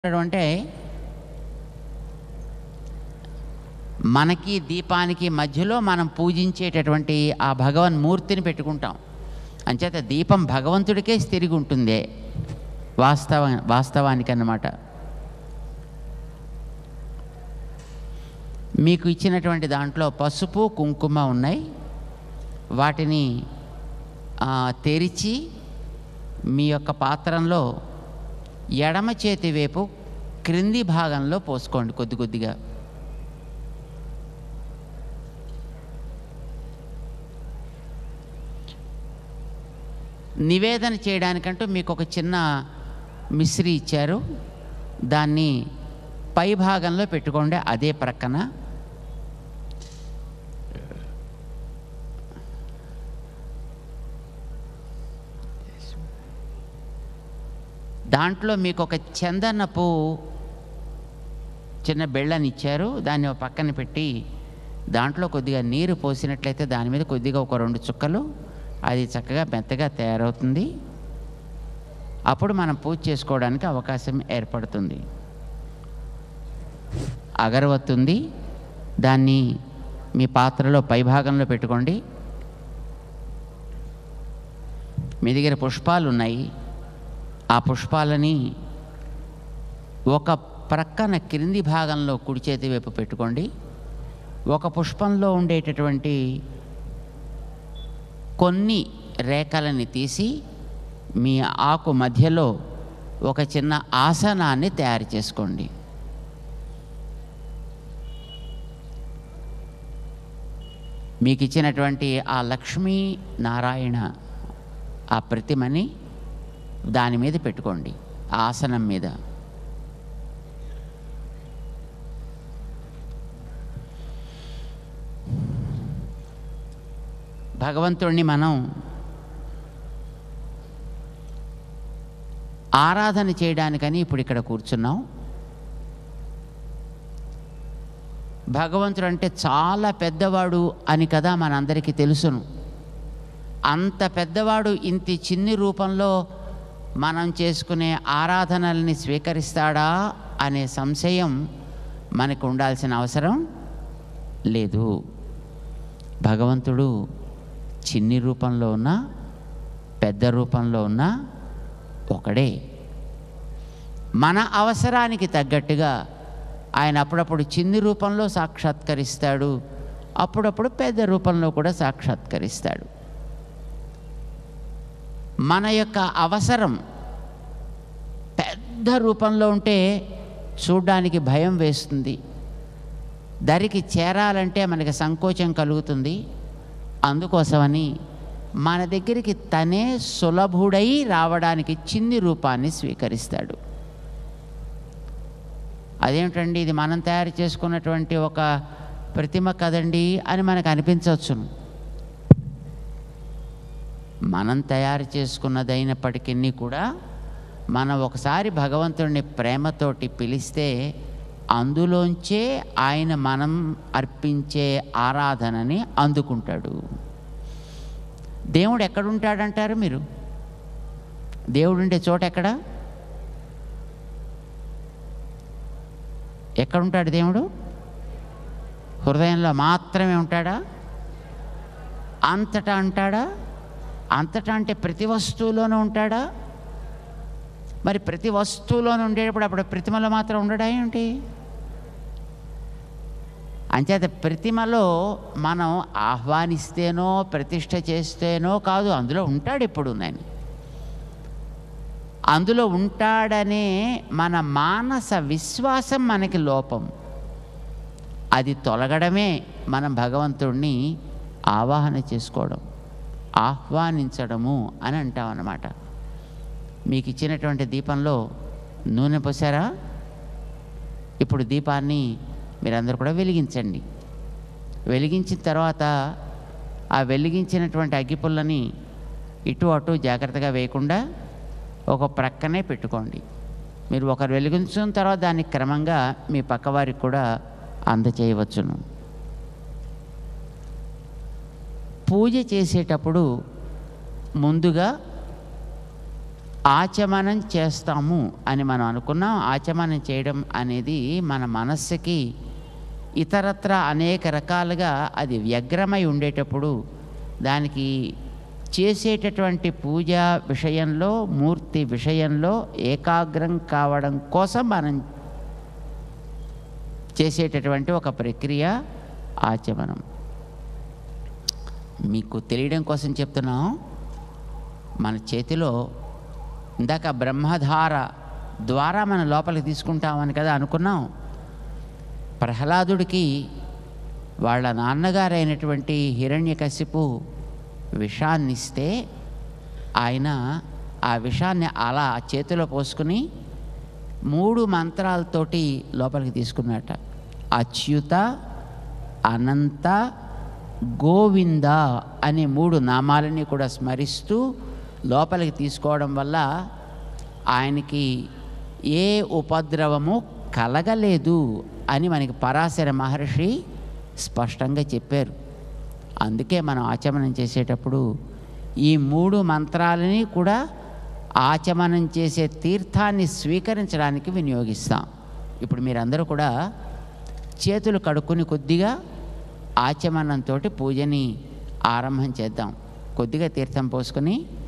ఉండడం అంటే మనకి దీపానికి మధ్యలో మనం పూజించేటటువంటి ఆ భగవన్ మూర్తిని పెట్టుకుంటాం అంచేత దీపం భగవంతుడికే తిరిగి ఉంటుంది వాస్తవ వాస్తవానికి అన్నమాట మీకు ఇచ్చినటువంటి దాంట్లో పసుపు కుంకుమ ఉన్నాయి వాటిని ఆ, తెరిచి మీ యొక్క పాత్రంలో ఎడమ చేతి వైపు క్రింది భాగంలో పోసుకోండి కొద్ది కొద్దిగా నివేదన చేయడానికంటూ మీకు ఒక చిన్న మిశ్రీ ఇచ్చారు దాన్ని పై భాగంలో పెట్టుకోండి అదే ప్రక్కన దాంట్లో మీకు ఒక చందనపు చిన్న బెళ్ళని ఇచ్చారు దాన్ని ఒక పక్కన పెట్టి దాంట్లో కొద్దిగా నీరు పోసినట్లయితే దాని మీద కొద్దిగా ఒక రెండు చుక్కలు అది చక్కగా మెత్తగా తయారవుతుంది అప్పుడు మనం పూజ చేసుకోవడానికి అవకాశం ఏర్పడుతుంది అగరవత్తి ఉంది దాన్ని మీ పాత్రలో పైభాగంలో పెట్టుకోండి మీ దగ్గర పుష్పాలు ఉన్నాయి ఆ పుష్పాలని ఒక ప్రక్కన క్రింది భాగంలో కుడి చేతి వైపు పెట్టుకోండి ఒక పుష్పంలో ఉండేటటువంటి కొన్ని రేఖలని తీసి మీ ఆకు మధ్యలో ఒక చిన్న ఆసనాన్ని తయారు చేసుకోండి మీకు ఇచ్చినటువంటి ఆ లక్ష్మీ నారాయణ ఆ ప్రతిమని దాని మీద పెట్టుకోండి ఆ ఆసనం మీద భగవంతుడిని మనం ఆరాధన చేయడానికని ఇప్పుడు ఇక్కడ కూర్చున్నాం భగవంతుడు అంటే చాలా పెద్దవాడు అని కదా మనందరికీ తెలుసును అంత పెద్దవాడు ఇంత చిన్ని రూపంలో మనం చేసుకునే ఆరాధనల్ని స్వీకరిస్తాడా అనే సంశయం మనకు ఉండాల్సిన అవసరం లేదు భగవంతుడు చిన్ని రూపంలో ఉన్న పెద్ద రూపంలో ఉన్న ఒకడే మన అవసరానికి తగ్గట్టుగా ఆయన అప్పుడప్పుడు చిన్ని రూపంలో సాక్షాత్కరిస్తాడు అప్పుడప్పుడు పెద్ద రూపంలో కూడా సాక్షాత్కరిస్తాడు మన యొక్క అవసరం పెద్ద రూపంలో ఉంటే చూడ్డానికి భయం వేస్తుంది దరికి చేరాలంటే మనకి సంకోచం కలుగుతుంది అందుకోసమని మన దగ్గరికి తనే సులభుడై రావడానికి చిన్ని రూపాన్ని స్వీకరిస్తాడు అదేమిటండి ఇది మనం తయారు చేసుకున్నటువంటి ఒక ప్రతిమ కదండి అని మనకు అనిపించవచ్చును మనం తయారు చేసుకున్నదైనప్పటికీ కూడా మనం ఒకసారి భగవంతుడిని ప్రేమతోటి పిలిస్తే అందులోంచే ఆయన మనం అర్పించే ఆరాధనని అందుకుంటాడు దేవుడు ఎక్కడుంటాడంటారు మీరు దేవుడు ఉండే చోట ఎక్కడ ఎక్కడుంటాడు దేవుడు హృదయంలో మాత్రమే ఉంటాడా అంతటా అంటాడా అంతటా అంటే ప్రతి వస్తువులోనూ ఉంటాడా మరి ప్రతి వస్తువులోనూ ఉండేటప్పుడు అప్పుడు ప్రతిమలో మాత్రం ఉండడా ఏంటి అంచేత ప్రతిమలో మనం ఆహ్వానిస్తేనో ప్రతిష్ట చేస్తేనో కాదు అందులో ఉంటాడు ఇప్పుడు నేను అందులో ఉంటాడనే మన మానస విశ్వాసం మనకి లోపం అది తొలగడమే మనం భగవంతుడిని ఆవాహన చేసుకోవడం ఆహ్వానించడము అని అంటాం అన్నమాట మీకు ఇచ్చినటువంటి దీపంలో నూనె పోసారా ఇప్పుడు దీపాన్ని మీరందరూ కూడా వెలిగించండి వెలిగించిన తర్వాత ఆ వెలిగించినటువంటి అగ్గిపుల్లని ఇటు అటు జాగ్రత్తగా వేయకుండా ఒక ప్రక్కనే పెట్టుకోండి మీరు ఒకరు వెలిగించిన తర్వాత దాన్ని క్రమంగా మీ పక్కవారికి కూడా అందచేయవచ్చును పూజ చేసేటప్పుడు ముందుగా ఆచమనం చేస్తాము అని మనం అనుకున్నాం ఆచమనం చేయడం అనేది మన మనస్సుకి ఇతరత్ర అనేక రకాలుగా అది వ్యగ్రమై ఉండేటప్పుడు దానికి చేసేటటువంటి పూజ విషయంలో మూర్తి విషయంలో ఏకాగ్రం కావడం కోసం మనం చేసేటటువంటి ఒక ప్రక్రియ ఆచమనం మీకు తెలియడం కోసం చెప్తున్నాం మన చేతిలో ఇందాక బ్రహ్మధార ద్వారా మన లోపలికి తీసుకుంటామని కదా అనుకున్నాం ప్రహ్లాదుడికి వాళ్ళ నాన్నగారైనటువంటి హిరణ్యకశిపు విషాన్ని ఇస్తే ఆయన ఆ విషాన్ని అలా ఆ చేతిలో పోసుకుని మూడు మంత్రాలతోటి లోపలికి తీసుకున్నట అచ్యుత అనంత గోవింద అనే మూడు నామాలని కూడా స్మరిస్తూ లోపలికి తీసుకోవడం వల్ల ఆయనకి ఏ ఉపద్రవము కలగలేదు అని మనకి పరాశర మహర్షి స్పష్టంగా చెప్పారు అందుకే మనం ఆచమనం చేసేటప్పుడు ఈ మూడు మంత్రాలని కూడా ఆచమనం చేసే తీర్థాన్ని స్వీకరించడానికి వినియోగిస్తాం ఇప్పుడు మీరందరూ కూడా చేతులు కడుక్కుని కొద్దిగా ఆచమనంతో పూజని ఆరంభం చేద్దాం కొద్దిగా తీర్థం పోసుకొని